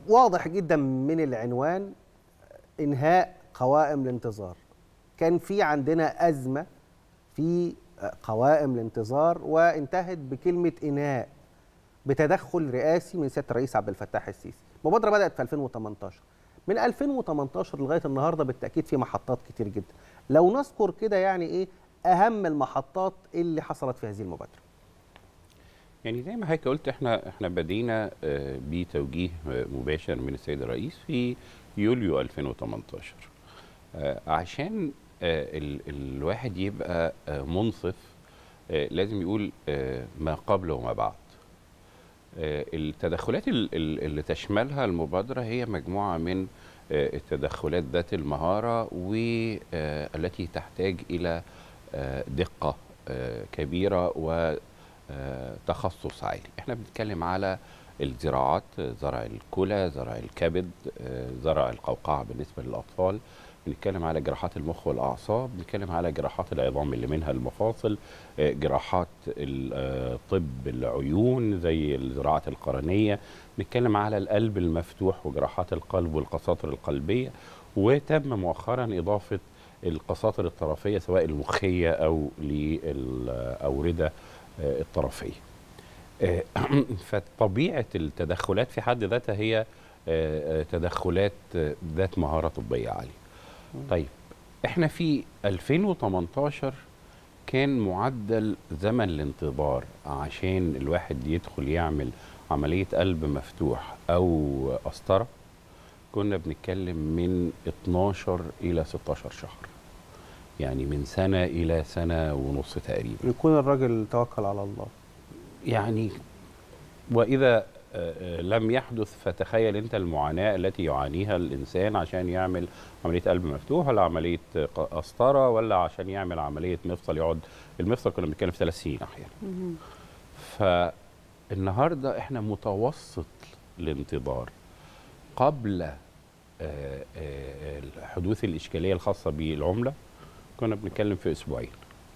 واضح جدا من العنوان انهاء قوائم الانتظار كان في عندنا ازمه في قوائم الانتظار وانتهت بكلمه انهاء بتدخل رئاسي من سياده الرئيس عبد الفتاح السيسي المبادره بدات في 2018 من 2018 لغايه النهارده بالتاكيد في محطات كتير جدا لو نذكر كده يعني ايه اهم المحطات اللي حصلت في هذه المبادره يعني زي ما حضرتك قلت احنا احنا بدينا آه، بتوجيه آه، مباشر من السيد الرئيس في يوليو 2018 آه، عشان آه، ال- الواحد يبقى آه، منصف آه، لازم يقول آه، ما قبل وما بعد آه، التدخلات ال- ال- اللي تشملها المبادرة هي مجموعة من آه، التدخلات ذات المهارة والتي تحتاج إلى آه، دقة آه، كبيرة وتخصص عالي احنا بنتكلم على الزراعات آه، زرع الكلى زرع الكبد آه، زرع القوقعة بالنسبة للأطفال بنتكلم على جراحات المخ والأعصاب بنتكلم على جراحات العظام اللي منها المفاصل آه، جراحات ال- آه، طب العيون زي الزراعات القرنية بنتكلم على القلب المفتوح وجراحات القلب والقساطر القلبية وتم مؤخرا إضافة القساطر الطرفية سواء المخية أو للأوردة آه، الطرفية آه، فطبيعة التدخلات في حد ذاتها هي آه، آه، تدخلات آه، ذات مهارة طبية عالية طيب احنا في 2018 كان معدل زمن الانتظار عشان الواحد يدخل يعمل عملية قلب مفتوح أو قسطرة كنا بنتكلم من 12 إلى 16 شهر يعني من سنة إلى سنة ونص تقريبا يكون الراجل توكل على الله يعني وإذا آه، آه، لم يحدث فتخيل أنت المعاناة التي يعانيها الإنسان عشان يعمل عملية قلب مفتوح ولا عملية آه، قسطرة ولا عشان يعمل عملية مفصل يقعد المفصل كنا بنتكلم في ثلاث سنين أحيانا فالنهارده احنا متوسط الانتظار قبل آه، آه، حدوث الإشكالية الخاصة بالعملة كنا بنتكلم في أسبوعين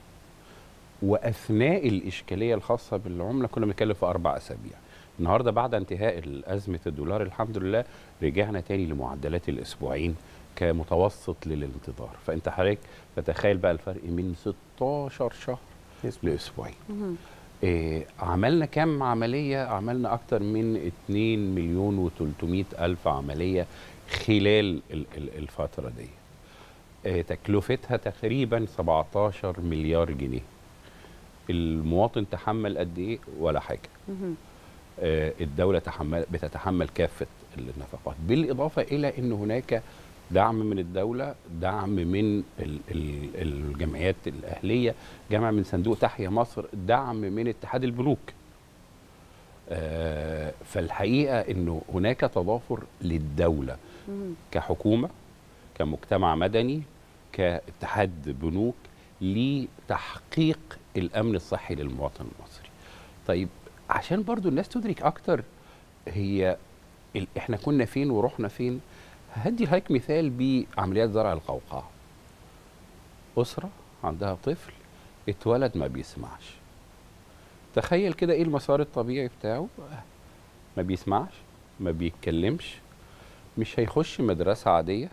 واثناء الاشكاليه الخاصه بالعمله كنا بنتكلم في اربع اسابيع النهارده بعد انتهاء ازمه الدولار الحمد لله رجعنا تاني لمعدلات الاسبوعين كمتوسط للانتظار فانت حضرتك تتخيل بقى الفرق من 16 شهر لاسبوعين إيه عملنا كم عمليه عملنا اكتر من 2 مليون و300 الف عمليه خلال ال- ال- الفتره دي إيه تكلفتها تقريبا 17 مليار جنيه المواطن تحمل قد ايه ولا حاجه آه، الدوله تحمل بتتحمل كافه النفقات بالاضافه الى ان هناك دعم من الدوله دعم من ال- ال- الجمعيات الاهليه جمع من صندوق تحيا مصر دعم من اتحاد البنوك آه، فالحقيقه انه هناك تضافر للدوله كحكومه كمجتمع مدني كاتحاد بنوك لتحقيق الامن الصحي للمواطن المصري طيب عشان برضو الناس تدرك اكتر هي ال- احنا كنا فين ورحنا فين هدي لحضرتك مثال بعمليات زرع القوقعه اسره عندها طفل اتولد ما بيسمعش تخيل كده ايه المسار الطبيعي بتاعه ما بيسمعش ما بيتكلمش مش هيخش مدرسه عاديه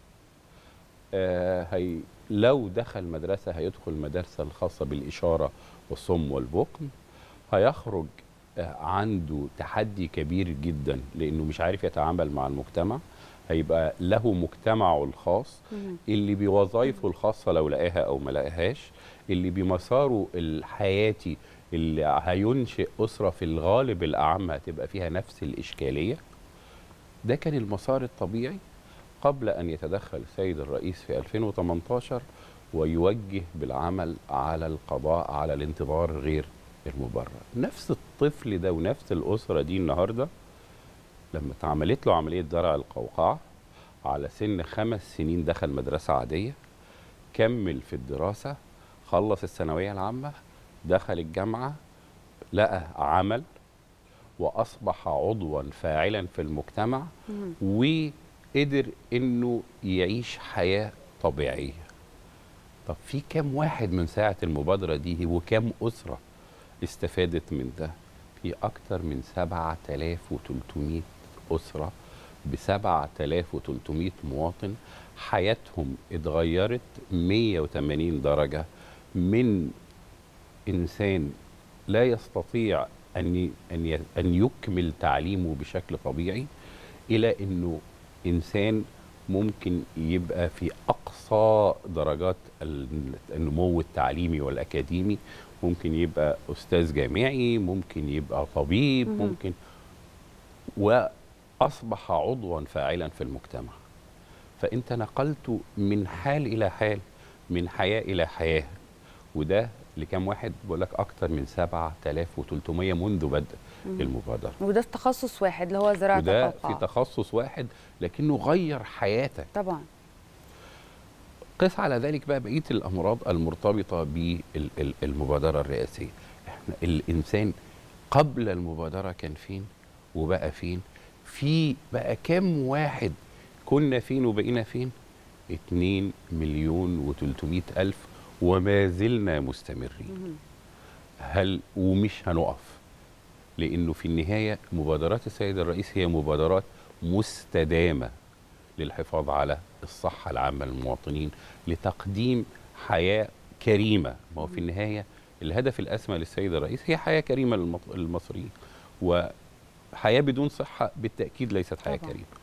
آه هي لو دخل مدرسة هيدخل مدرسة الخاصة بالإشارة والصم والبكم هيخرج آه عنده تحدي كبير جدا لأنه مش عارف يتعامل مع المجتمع هيبقى له مجتمعه الخاص اللي بوظائفه الخاصة لو لقاها أو ما لقاهاش اللي بمساره الحياتي اللي هينشئ أسرة في الغالب الأعم هتبقى فيها نفس الإشكالية ده كان المسار الطبيعي قبل أن يتدخل السيد الرئيس في 2018 ويوجه بالعمل على القضاء على الانتظار غير المبرر نفس الطفل ده ونفس الأسرة دي النهاردة لما اتعملت له عملية زرع القوقعة على سن خمس سنين دخل مدرسة عادية كمل في الدراسة خلص الثانوية العامة دخل الجامعة لقى عمل وأصبح عضوا فاعلا في المجتمع وقدر انه يعيش حياه طبيعيه طب في كام واحد من ساعه المبادره دي وكام اسره استفادت من ده في اكتر من 7300 اسره ب 7300 مواطن حياتهم اتغيرت 180 درجة من إنسان لا يستطيع أن ي- أن ي- أن يكمل تعليمه بشكل طبيعي إلى إنه إنسان ممكن يبقى في أقصى درجات ال- النمو التعليمي والأكاديمي ممكن يبقى أستاذ جامعي ممكن يبقى طبيب مهم. ممكن وأصبح عضوا فاعلا في المجتمع فأنت نقلته من حال إلى حال من حياة إلى حياة وده لكام واحد بقول لك أكتر من 7300 منذ بدء مم. المبادرة وده في تخصص واحد اللي هو زراعه وده في القوقعه تخصص واحد لكنه غير حياتك طبعا قس على ذلك بقى بقيه الامراض المرتبطه بالمبادره الرئاسيه احنا الانسان قبل المبادره كان فين وبقى فين في بقى كام واحد كنا فين وبقينا فين 2 مليون و300 الف وما زلنا مستمرين مهم. هل ومش هنقف لانه في النهايه مبادرات السيد الرئيس هي مبادرات مستدامه للحفاظ على الصحه العامه للمواطنين لتقديم حياه كريمه ما هو في النهايه الهدف الاسمى للسيد الرئيس هي حياه كريمه للمط- للمصريين وحياه بدون صحه بالتاكيد ليست حياه طبعاً. كريمه